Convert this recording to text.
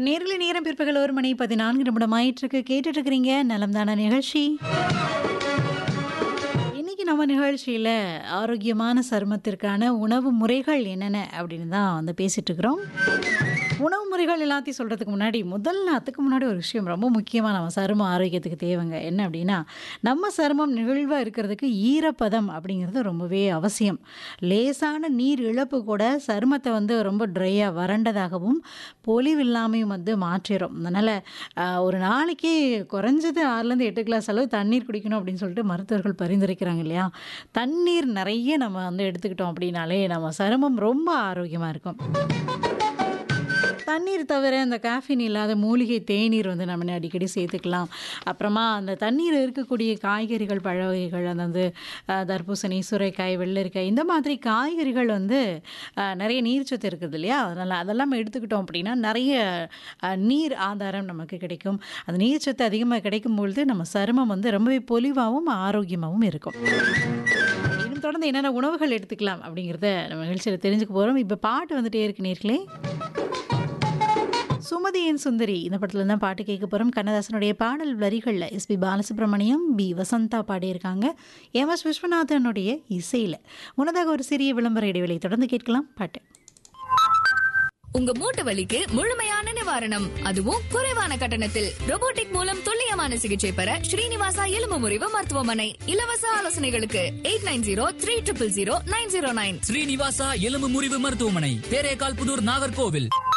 நேரில் நேரம் பிற்பகல் ஒரு மணி பதினான்கு நிமிடம் ஆயிட்டிருக்கு கேட்டுட்டு இருக்கிறீங்க நலம் தான நிகழ்ச்சி இன்னைக்கு நம்ம நிகழ்ச்சியில் ஆரோக்கியமான சருமத்திற்கான உணவு முறைகள் என்னென்ன அப்படின்னு தான் வந்து பேசிட்டு இருக்கிறோம் உணவு முறைகள் எல்லாத்தையும் சொல்கிறதுக்கு முன்னாடி முதல்ல அதுக்கு முன்னாடி ஒரு விஷயம் ரொம்ப முக்கியமாக நம்ம சரும ஆரோக்கியத்துக்கு தேவைங்க என்ன அப்படின்னா நம்ம சருமம் நிகழ்வாக இருக்கிறதுக்கு ஈரப்பதம் அப்படிங்கிறது ரொம்பவே அவசியம் லேசான நீர் இழப்பு கூட சருமத்தை வந்து ரொம்ப ட்ரையாக வறண்டதாகவும் பொலிவில்லாமையும் வந்து மாற்றிடும் அதனால் ஒரு நாளைக்கு குறைஞ்சது ஆறுலேருந்து எட்டு கிளாஸ் அளவு தண்ணீர் குடிக்கணும் அப்படின்னு சொல்லிட்டு மருத்துவர்கள் பரிந்துரைக்கிறாங்க இல்லையா தண்ணீர் நிறைய நம்ம வந்து எடுத்துக்கிட்டோம் அப்படின்னாலே நம்ம சருமம் ரொம்ப ஆரோக்கியமாக இருக்கும் தண்ணீர் தவிர இந்த கேஃபின் இல்லாத மூலிகை தேநீர் வந்து நம்ம அடிக்கடி சேர்த்துக்கலாம் அப்புறமா அந்த தண்ணீர் இருக்கக்கூடிய காய்கறிகள் பழ வகைகள் அந்த வந்து அஹ், தர்பூசணி சுரைக்காய் வெள்ளரிக்காய் இந்த மாதிரி காய்கறிகள் வந்து அஹ், நிறைய நீர்ச்சத்து இருக்குது இல்லையா அதனால் அதெல்லாம் எடுத்துக்கிட்டோம் அப்படின்னா நிறைய அஹ், நீர் ஆதாரம் நமக்கு கிடைக்கும் அந்த நீர்ச்சத்து அதிகமாக கிடைக்கும் பொழுது நம்ம சருமம் வந்து ரொம்பவே பொலிவாகவும் ஆரோக்கியமாகவும் இருக்கும் இன்னும் தொடர்ந்து என்னென்ன உணவுகள் எடுத்துக்கலாம் அப்படிங்கிறத நம்ம நிகழ்ச்சியில் தெரிஞ்சுக்க போகிறோம் இப்போ பாட்டு வந்துட்டே இருக்கு நேர்களே சுமதியின் சுந்தரி இந்த படத்துல தான் பாட்டு கேட்க போகிறோம் கண்ணதாசனுடைய பாடல் வரிகளில் எஸ்பி பாலசுப்ரமணியம் பி வசந்தா பாடியிருக்காங்க எம் எஸ் விஸ்வநாதனுடைய இசையில் முன்னதாக ஒரு சிறிய விளம்பர இடைவெளி தொடர்ந்து கேட்கலாம் பாட்டு உங்க மூட்டு வலிக்கு முழுமையான நிவாரணம் அதுவும் குறைவான கட்டணத்தில் robotic மூலம் துல்லியமான சிகிச்சை பெற ஸ்ரீனிவாசா எலும்பு முறிவு மருத்துவமனை இலவச ஆலோசனைகளுக்கு eight nine zero three triple zero nine zero nine Srinivasa எலும்பு முறிவு மருத்துவமனை தேரேகால் புதூர் நாகர்கோவில்